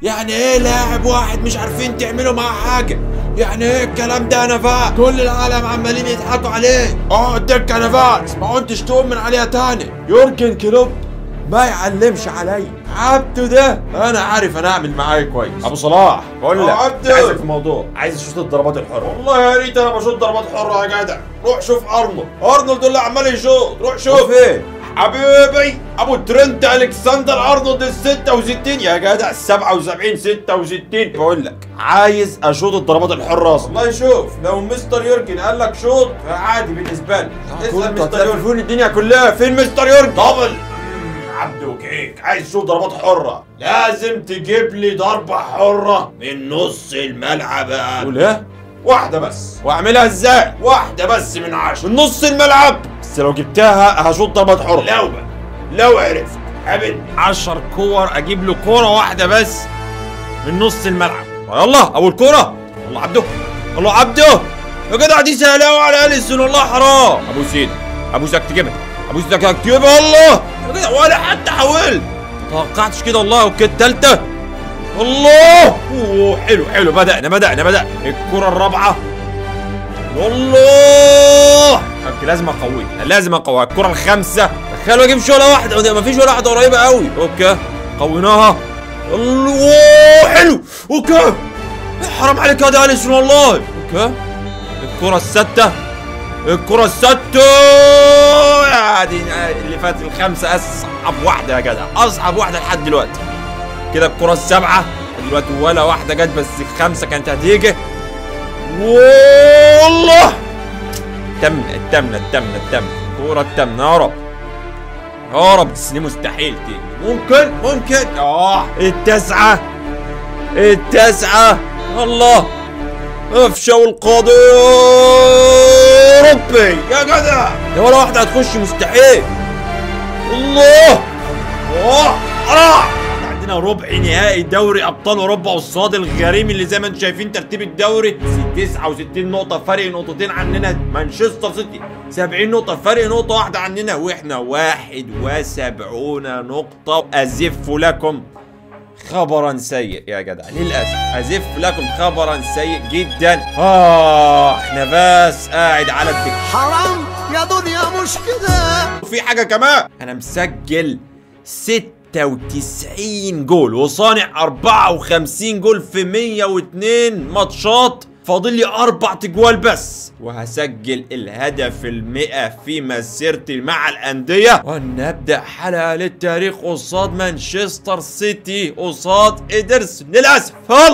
يعني ايه لاعب واحد مش عارفين تعملوا معاه حاجه يعني ايه الكلام ده يا نفاس كل العالم عمالين يضحكوا عليه اه الدكه يا نفاس ما كنتش تقوم من عليها تاني يورجن كلوب ما يعلمش عليا عبده ده انا عارف انا اعمل معاه كويس ابو صلاح بقول لك آه، عبده. عايزك في موضوع عايز اشوط الضربات الحره والله يا ريت انا بشوط ضربات حره يا جدع روح شوف ارنولد ارنولد اللي عمال يشوط روح شوف فين حبيبي ابو ترنت الكسندر ارنولد ال 66 يا جدع ال 77 66 بقول لك عايز اشوط الضربات الحره اصلا والله شوف لو مستر يورجن قال لك شوط فعادي بالنسبه لي اسال مستر يورجن تلفون الدنيا كلها فين مستر يورجن دبل عبده وكيك عايز اشوط ضربات حره لازم تجيب لي ضربه حره من نص الملعب يا عم. قول ايه واحده بس واعملها ازاي واحده بس من عشرة من نص الملعب بس لو جبتها هشوط ضربات حره لو بقى لو عرفت قابلني 10 كور اجيب له كوره واحده بس من نص الملعب يلا اول كوره الله عبده الله عبده يا جدع دي سهله قوي على اليسون والله حرام ابو سيد ابو سيدك تجيبها ابو سيدك تجيبها الله يا جدع ولا حتى حاولت توقعتش كده الله اوكي التالتة الله اوه حلو حلو بدأنا بدأنا بدأنا الكرة الرابعة الله اوكي لازم اقويها لازم اقويها الكرة الخامسة تخيل ما اجيبش ولا واحدة ده مفيش ولا واحدة قريبة قوي اوكي قويناها الله حلو اوكي حرام عليك يا ده اليسون والله اوكي الكرة الستة الكرة الستة يا دي اللي فات الخمسة أصعب واحدة يا جدع أصعب واحدة لحد دلوقتي كده الكرة السبعة دلوقتي ولا واحدة جت بس الخمسة كانت هتيجي والله التامنة التامنة التامنة التامنة الكرة التامنة يا رب يا رب بس دي مستحيل تيجي ممكن ممكن اه التسعة التسعة الله افشوا القاضي ربي يا جدع ده ولا واحدة هتخش مستحيل الله الله آه. عندنا ربع نهائي دوري ابطال اوروبا والصاد الغريم اللي زي ما انتم شايفين ترتيب الدوري 69 نقطة فرق نقطتين عننا مانشستر سيتي 70 نقطة فرق نقطة واحدة عننا واحنا 71 نقطة ازف لكم خبرا سيء يا جدع للاسف ازف لكم خبرا سيء جدا اخ نفاس قاعد على الدكه حرام يا دنيا مش كده وفي حاجه كمان انا مسجل 96 جول وصانع 54 جول في 102 ماتشات فاضل لي اربع تجوال بس وهسجل الهدف المئة في مسيرتي مع الانديه ونبدا حلقه للتاريخ قصاد مانشستر سيتي قصاد ادرسون للاسف يلا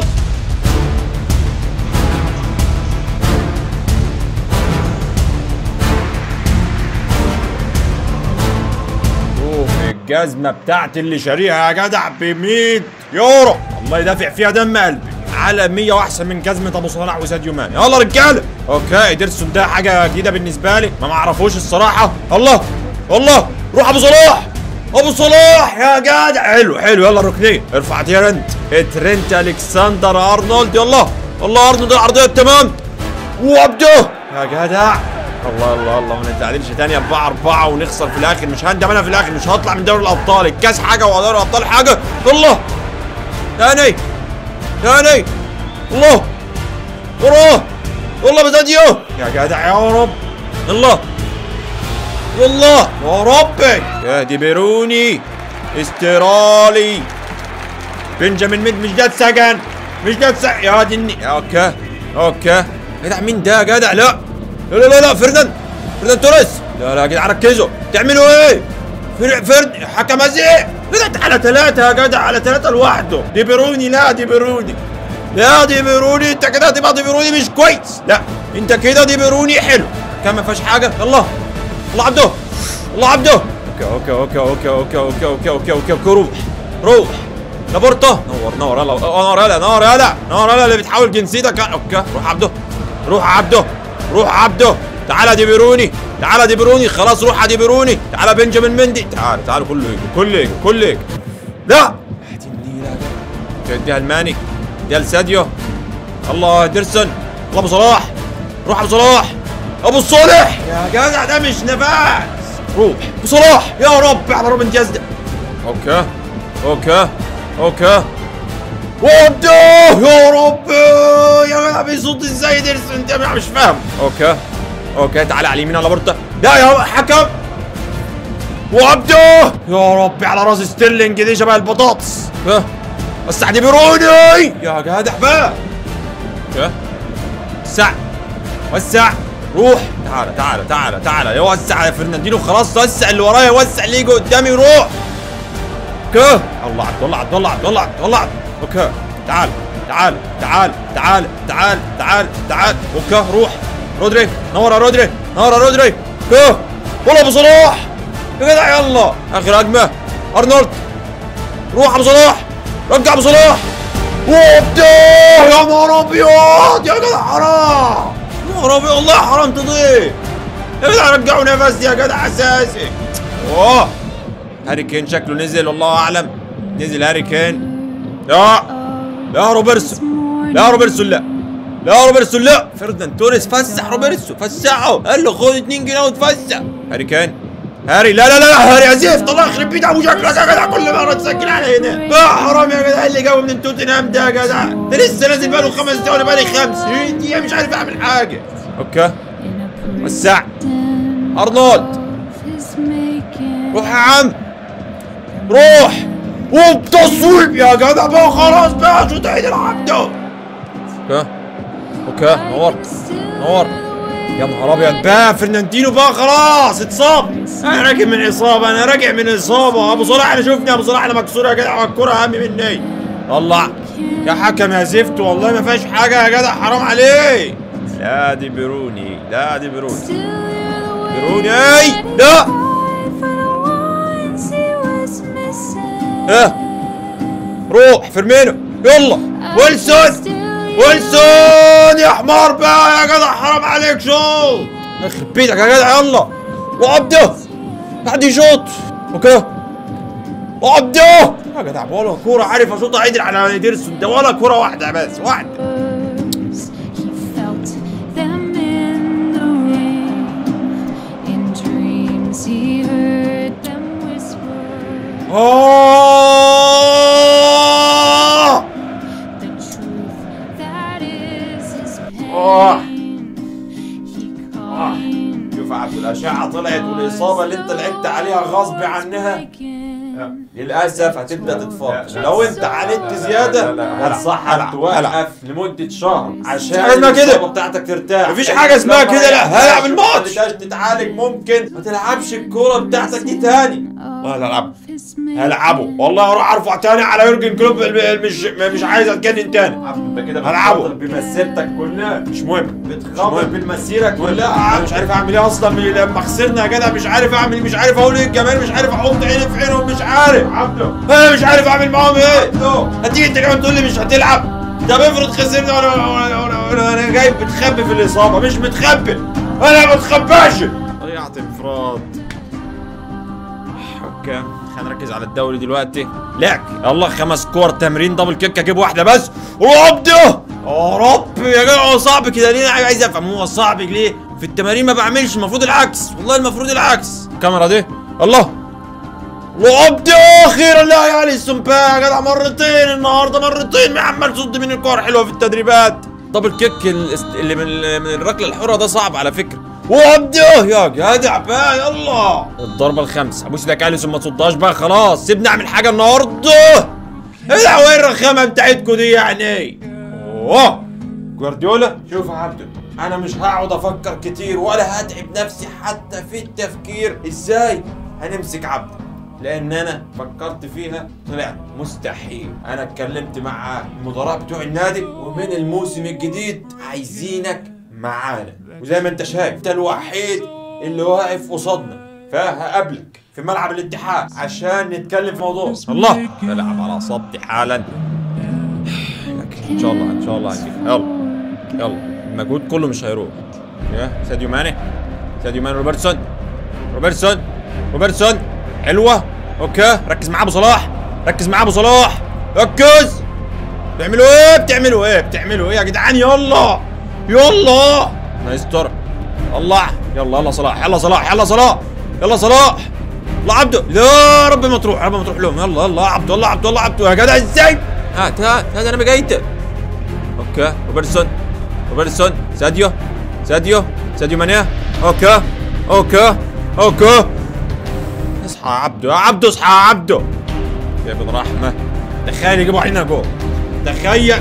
شوف الجزمة بتاعتي اللي شاريها يا جدع ب 100 يورو الله يدافع فيها دم قلبي على 100 واحسن من جزمة ابو صلاح وساديو ماني يلا رجالة اوكي ادرسون ده حاجة جديدة بالنسبة لي ما معرفوش الصراحة الله الله روح ابو صلاح ابو صلاح يا جدع حلو حلو يلا ركنين ارفع ترنت ترنت الكسندر ارنولد يلا الله ارنولد العرضية تمام وابده يا جدع الله الله الله ما نتعادلش تاني 4 4 ونخسر في الاخر مش هندم انا في الاخر مش هطلع من دوري الابطال الكاس حاجه ودوري الابطال حاجه الله تاني تاني الله وراه والله بتاديو يا جدع يا رب الله الله يا ربي يا دي بيروني استرالي بنجامين ميد مش ده اتسجن مش ده اتسجن يا دي الني- اوكي اوكي جدع مين ده يا جدع لا لا لا لا, لا فردان فردان توريس لا لا يا جدع ركزوا تعملوا ايه فرد فرد حكم ازيق لا على ثلاثة يا جدع على ثلاثة لوحده دي بيروني لا دي بيروني لا دي بيروني انت كده هتبقى دي بيروني مش كويس لا انت كده دي بيروني حلو كان ما فيهاش حاجة يلا الله عبده الله عبده اوكي اوكي اوكي اوكي اوكي اوكي اوكي اوكي اوكي روح روح لابورتا نور نور يلا نور يلا نور يلا نور يلا اللي بتحاول جنسيتك اوكي روح عبده روح عبده روح عبده تعالى دي بيروني تعالى دي بيروني خلاص روح دي بيروني تعالى بنجامين مندي تعالى تعالى كله يجي كله يجي كله يجي لا هاتي النيلة يا جدع. اديها الماني اديها لساديو الله ديرسون الله ابو صلاح روح ابو صلاح ابو صالح يا جدع ده مش نفاس روح ابو صلاح يا رب على روبن دياز ده اوكي اوكي اوكي وابدو يا ربي يا جدع بيصوت ازاي ديرسون انت مش فاهم اوكي اوكي تعالى على اليمين على بورتا لا يا حكم وابدو يا ربي على راس ستيرلينج دي شبه البطاطس ها وسع دي بيروني يا جدع بقى ها وسع وسع روح تعالى تعالى تعالى تعالى يا وسع يا فرناندينو خلاص وسع اللي ورايا وسع اللي يجي قدامي روح اوكي الله عبد الله عبد الله عبد الله عبد الله اوكي تعال تعال تعال تعال تعال تعال تعال اوكي روح رودري نور يا رودري نور يا رودري اوكي والله ابو صلاح يا جدع يلا اخر هجمه ارنولد روح ابو صلاح رجع ابو صلاح وابدا يا نهار ابيض يا جدع حرام يا نهار ابيض والله حرام تضيع يا جدع رجعوا نفس يا جدع اساسي اوه هاري كين شكله نزل والله اعلم نزل هاري كين لا لا روبرتسون لا روبرتسون لا لا روبرتسون لا فردان توريس فسح روبرتسون فسحه قال له خد 2 جنيه وتفسح هاري كين هاري لا لا لا هاري عزيف طلع يخرب بيت ابو شكلك يا جدع كل مره تسجل على هنا يا حرام يا جدع اللي جابه من توتنهام ده يا جدع ده لسه نازل بقاله خمس دقايق وانا بقالي خمس دقيقة مش عارف اعمل حاجه اوكي وسع ارنولد روح يا عم روح وبتصويب يا جدع بقى خلاص بقى شو تعيد العب ده اوكي اوكي نور نور يا نهار ابيض بقى فرناندينو بقى خلاص اتصاب انا راجع من اصابه انا راجع من اصابه ابو صلاح انا شفني ابو صلاح انا مكسور يا جدع الكوره اهم مني طلع يا حكم يا زفت والله ما فيهاش حاجه يا جدع حرام عليك لا دي بيروني لا دي بيروني بيروني لا ها روح فيرمينو يلا ويلسون ويلسون يا حمار بقى يا جدع حرام عليك شوط يخرب بيتك يا جدع يلا وعبده بعد يشوط اوكي وعبده يا جدع ولا كوره عارف اشوط عدل على ديرسون ده ولا كوره واحده بس واحده He felt them in the rain. In dreams, he heard them whisper آه the truth that is his آه. pain. He called شوف عبد الأشعة طلعت والإصابة اللي أنت لعبت عليها غصب عنها للأسف هتبدأ تتفاضل لو أنت عاندت زيادة هتصحى توقف لمدة شهر عشان اسمها كده الإصابة بتاعتك ترتاح مفيش حاجة اسمها كده لا هلعب الماتش ما تتعالج ممكن ما تلعبش الكورة بتاعتك دي تاني والله هلعب هلعبه والله هروح ارفع تاني على يورجن كلوب مش مش عايز اتجنن تاني انت كده هلعبه. بتخاطر بمسيرتك كلها مش مهم بتخاطر مهم. بالمسيره لا كلها انا مش عارف اعمل ايه اصلا من- لما خسرنا يا جدع مش عارف اعمل مش عارف اقول ايه الجمال مش عارف احط عيني في عينهم مش عارف عبده انا مش عارف اعمل معاهم ايه عبده هتيجي انت كمان تقول لي مش هتلعب طب افرض خسرنا وانا وانا وانا, وأنا, وأنا جاي متخبي في الاصابه مش متخبي انا ما اتخباش ضيعت انفراد اوكي خلينا نركز على الدوري دلوقتي لعب يلا خمس كور تمرين دبل كيك اجيب واحده بس وابده يا رب يا جدع هو صعب كده ليه انا عايز افهم هو صعب ليه في التمارين ما بعملش المفروض العكس والله المفروض العكس الكاميرا دي الله وابده اخيرا لا يا علي السمبا يا جدع مرتين النهارده مرتين عمال صد من الكور حلوه في التدريبات دبل كيك الاست- اللي من من الركله الحره ده صعب على فكره وابده يا جدع بقى يلا الضربه الخامسه ابوس ايدك اليسون ما تصدهاش بقى خلاص سيبني اعمل حاجه النهارده ايه ده وين الرخامه بتاعتكوا دي يعني اوه جوارديولا شوف يا عبده انا مش هقعد افكر كتير ولا هتعب نفسي حتى في التفكير ازاي هنمسك عبده لان انا فكرت فيها طلعت مستحيل انا اتكلمت مع المدراء بتوع النادي ومن الموسم الجديد عايزينك معانا وزي ما انت شايف انت الوحيد اللي واقف قصادنا فهقابلك في ملعب الاتحاد عشان نتكلم في موضوع الله العب على اعصابتي حالا لكن ان شاء الله ان شاء الله هنجيب يلا يلا المجهود كله مش هيروح يا ساديو ماني ساديو ماني روبرتسون روبرتسون روبرتسون حلوه اوكي ركز معاه ابو صلاح ركز معاه ابو صلاح ركز بتعملوا ايه بتعملوا ايه بتعملوا ايه يا جدعان يلا يلا نايس تور الله يلا يلا صلاح يلا صلاح يلا صلاح يلا صلاح يلا عبده لا رب ما تروح رب ما تروح لهم يلا يلا عبده الله عبده الله عبده يا جدع ازاي هات هات هات انا بقيت اوكي روبرتسون روبرتسون ساديو ساديو ساديو ماني اوكي اوكي اوكي اصحى يا عبدو يا عبدو اصحى يا عبدو يا ابن رحمه تخيل يجيبوا علينا جول تخيل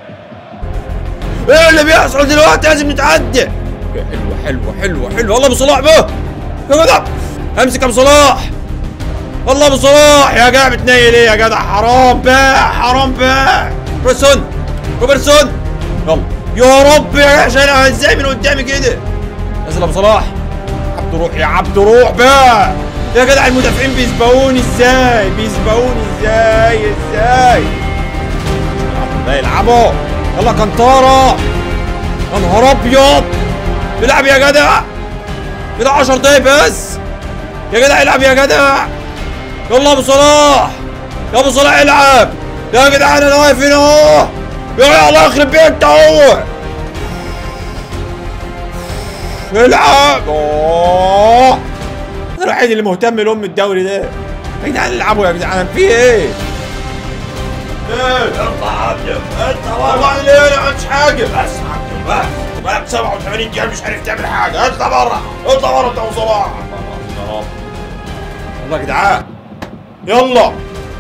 ايه اللي بيحصل دلوقتي لازم نتعدى اوكي حلوه حلوه حلوه حلوه الله ابو صلاح به يا جدع امسك ابو صلاح والله ابو صلاح يا جدع بتنيل ايه يا جدع حرام بقى حرام بقى روبرتسون روبرتسون يلا يا رب يا جدع شايلها ازاي من قدامي كده نزل ابو صلاح عبد روح يا عبد روح بقى يا جدع المدافعين بيسبقوني ازاي بيسبقوني ازاي ازاي ده يلعبوا يلا كنتارا يا نهار ابيض العب يا جدع كده 10 دقايق بس يا جدع العب يا جدع يلا ابو صلاح يا ابو صلاح العب يا جدع انا واقف هنا اهو يا الله يخرب بيتك اهو العب اوه انا الوحيد اللي مهتم لام الدوري ده يا جدعان العبوا يا جدعان في ايه؟ ايه اطلع انت والله ليه انا ما عملتش حاجه بس بس بقالك 87 دقيقه مش عارف تعمل حاجه اطلع بره اطلع بره انت ابو صلاح يا رب يلا يا جدعان يلا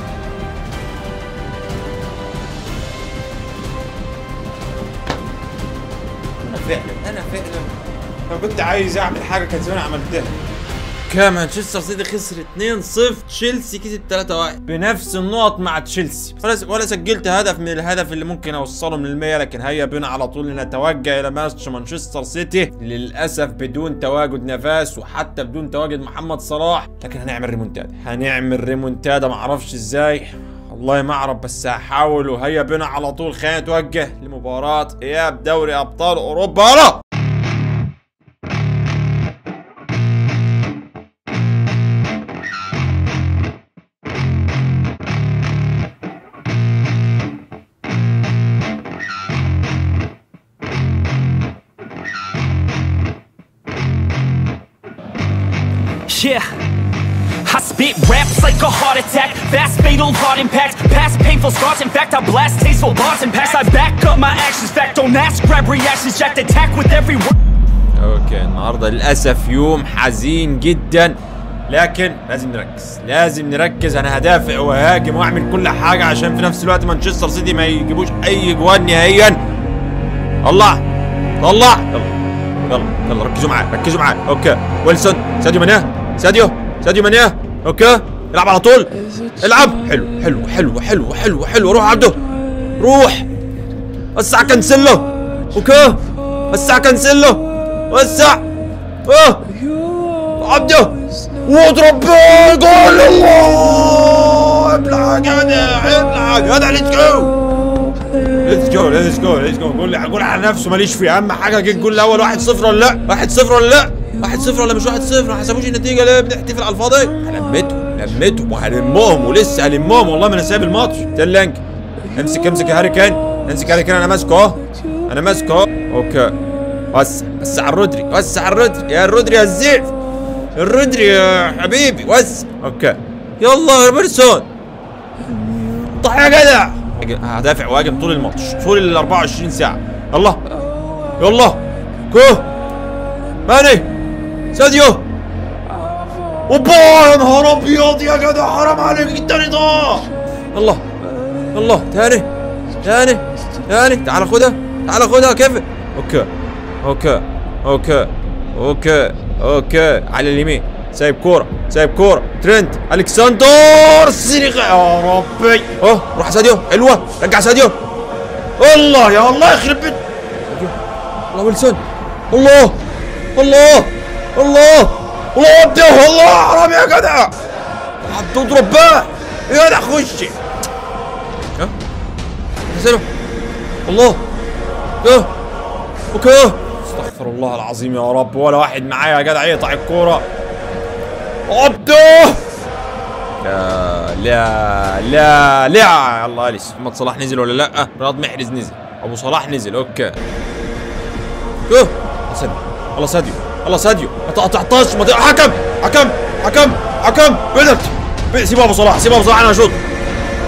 انا فعلا انا فعلا لو كنت عايز اعمل حاجه كان زمان عملتها كان مانشستر سيتي خسر 2-0 تشيلسي كسب 3-1 بنفس النقط مع تشيلسي ولا ولا سجلت هدف من الهدف اللي ممكن اوصله من المية لكن هيا بنا على طول نتوجه الى ماتش مانشستر سيتي للاسف بدون تواجد نفاس وحتى بدون تواجد محمد صلاح لكن هنعمل ريمونتادا هنعمل ريمونتادا معرفش ازاي والله ما اعرف بس هحاول وهيا بنا على طول خلينا نتوجه لمباراة اياب دوري ابطال اوروبا يلا Yeah. I spit raps like a heart attack, fast fatal heart impact, past painful scars. In fact, I blast tasteful bars and packs. I back up my actions, fact don't ask, grab reactions, jacked attack with every word. اوكي النهارده للاسف يوم حزين جدا لكن لازم نركز لازم نركز انا هدافع وهاجم واعمل كل حاجه عشان في نفس الوقت مانشستر سيتي ما يجيبوش اي جوان نهائيا الله طلع يلا يلا يلا ركزوا معايا ركزوا معايا اوكي ويلسون ساديو مانيه ساديو ساديو مانيه اوكي العب على طول العب حلو حلو حلو حلو حلو حلو روح عبده روح وسع كنسله اوكي وسع كنسله وسع اه عبده واضرب جول الله ابلع يا جدع ابلع يا جدع ليتس جو ليتس جو ليتس جو ليتس جو قول قول على نفسه ماليش فيه اهم حاجه جه الجول الاول 1-0 ولا لا 1-0 ولا لا 1-0 ولا مش 1-0 ما حسبوش النتيجه ليه بنحتفل على الفاضي لميتهم لميتهم وهلمهم ولسه هلمهم والله ما انا سايب الماتش تلينج امسك امسك يا هاري كين امسك هاري كين انا ماسكه اهو انا ماسكه اهو اوكي وسع وسع على الرودري وسع على الرودري يا الرودري يا الزيف الرودري يا حبيبي وسع اوكي يلا يا روبرتسون طح يا جدع هدافع وهاجم طول الماتش طول ال 24 ساعة يلا يلا كو ماني ساديو اوبا يا نهار ابيض يا جدع حرام عليك التاني ضاع يلا يلا تاني تاني تاني تعال خدها تعال خدها كيف اوكي اوكي اوكي اوكي اوكي على اليمين سايب كورة سايب كورة ترنت الكسندر سينيغا يا ربي اه روح ساديو حلوة رجع ساديو الله يا الله يخرب بيت ساديو. الله ويلسون الله الله الله الله عبده الله حرام يا جدع عبده اضرب بقى يا جدع خشي ها نزله الله اه اوكي استغفر الله العظيم يا رب ولا واحد معايا يا جدع يقطع الكوره عبده لا لا لا لا الله اليس محمد صلاح نزل ولا لا رياض محرز نزل ابو صلاح نزل اوكي اوه ساديو الله ساديو الله ساديو ما تقطعطاش ما تق- حكم حكم حكم حكم بنالتي سيب ابو صلاح سيب ابو صلاح انا اشوط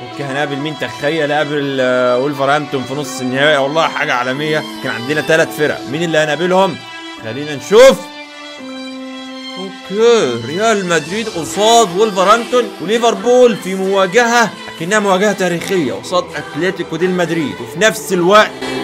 اوكي هنقابل مين تخيل قابل آه، ولفرهامبتون في نص النهائي والله حاجه عالميه كان عندنا ثلاث فرق مين اللي هنقابلهم خلينا نشوف اوكي ريال مدريد قصاد ولفرهامبتون وليفربول في مواجهه لكنها مواجهه تاريخيه قصاد اتلتيكو دي مدريد وفي نفس الوقت